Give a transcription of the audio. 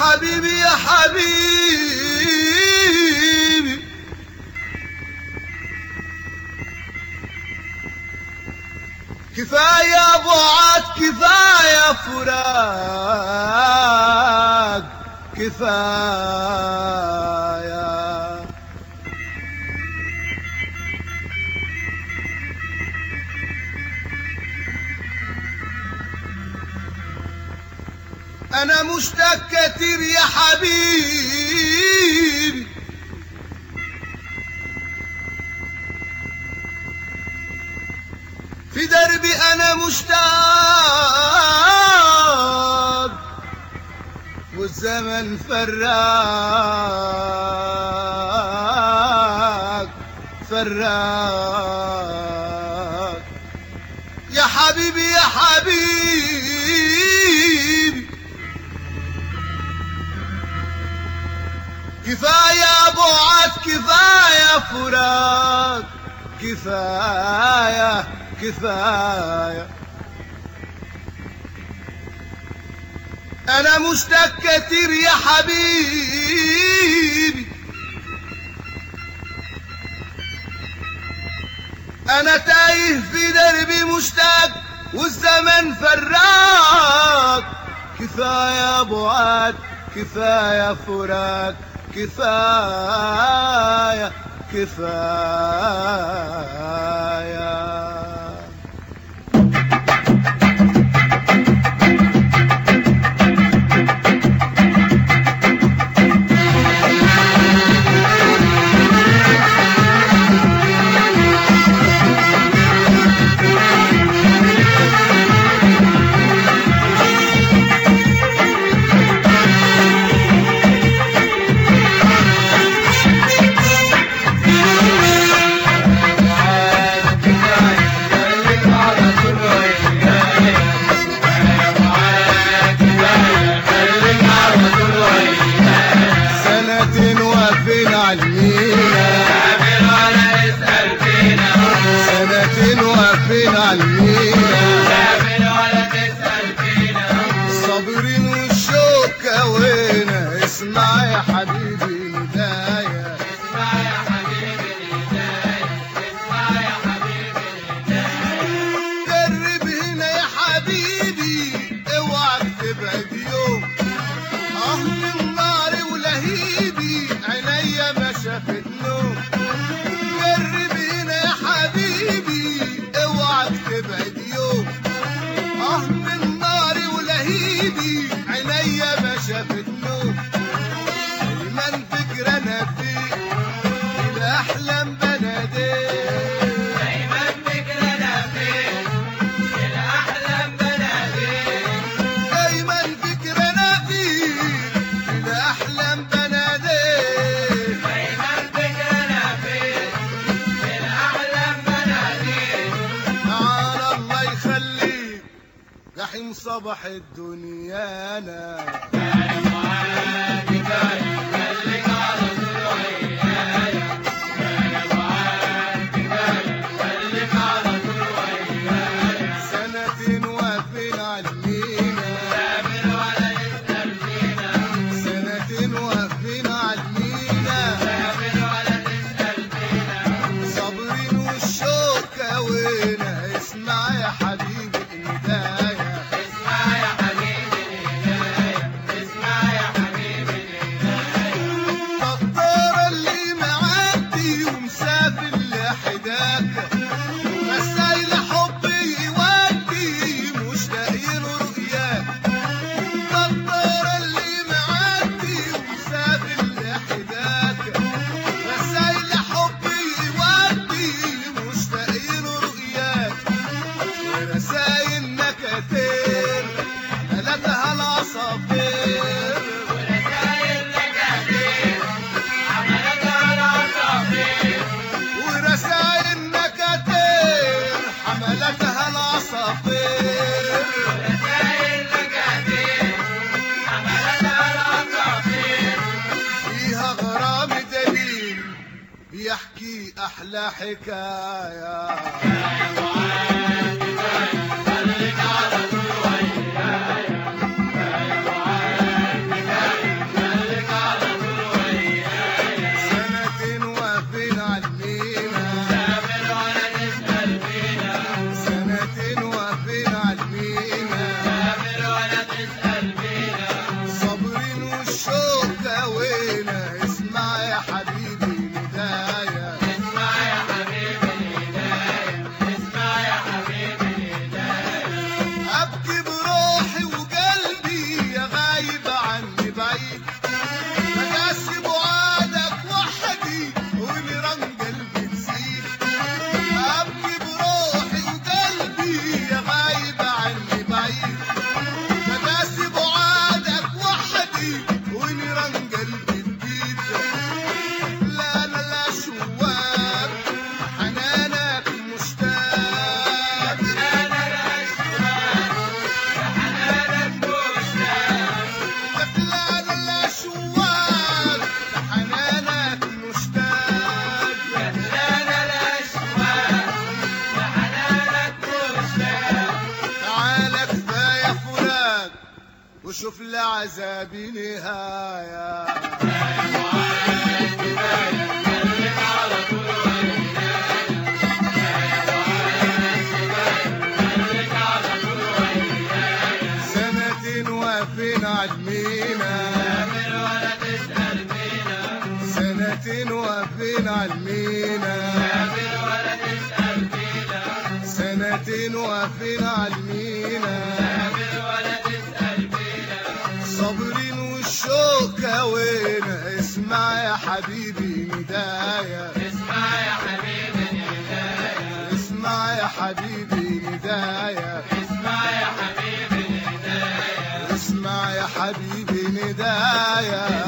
حبيبي يا حبيبي كفاية بعد كفاية فراق كفاية أنا مشتاق كتير يا حبيبي في دربي أنا مشتاق والزمن فراق فراق يا حبيبي يا حبيبي كفاية بعد كفاية فراق كفاية كفاية أنا مشتاق كتير يا حبيبي أنا تايه في دربي مشتاق والزمن فراق كفاية بعاد كفاية فراق كفاية كفاية سنة وفين علمينا سنة وفين علمينا صابرين والشوكة وين اسمع يا حبيبي ندايا جرب هنا يا حبيبي اوعى تبعد يوم اه من نار ولهيبي عينيا ما شافت نوم جرب هنا يا حبيبي اوعى تبعد يوم اه من نار ولهيبي عينيا ما شافت نوم دايما فكرنا فيك الاحلام بناديك دايما فكرنا فيك الاحلام بناديك تعال الله يخليك جحيم صباح الدنيانا سنة وفين علمينا سنة وفين علمينا صابرين والشوكة وينا اسمع يا حبيبي النداية الدكتور اللي معدي ومسافر لحداك رسايل حبي يودي مشتاقين رؤياك الدكتور اللي معدي ومسافر لحداك رسايل حبي يودي مشتاقين رؤياك ورسايل نكتين ملتها العصافير ورسايل نكتين حملتها العصافير فيها غرام دليل بيحكي احلى حكايه وشوف لعذابي نهاية سنتين واقفين عالمينا سنتين واقفين عالمينا سنتين واقفين عالمينا صابرين والشوق كوينا اسمع يا حبيبي ندايا اسمع يا حبيبي ندايا اسمع يا حبيبي ندايا اسمع يا حبيبي ندايا اسمع يا حبيبي ندايا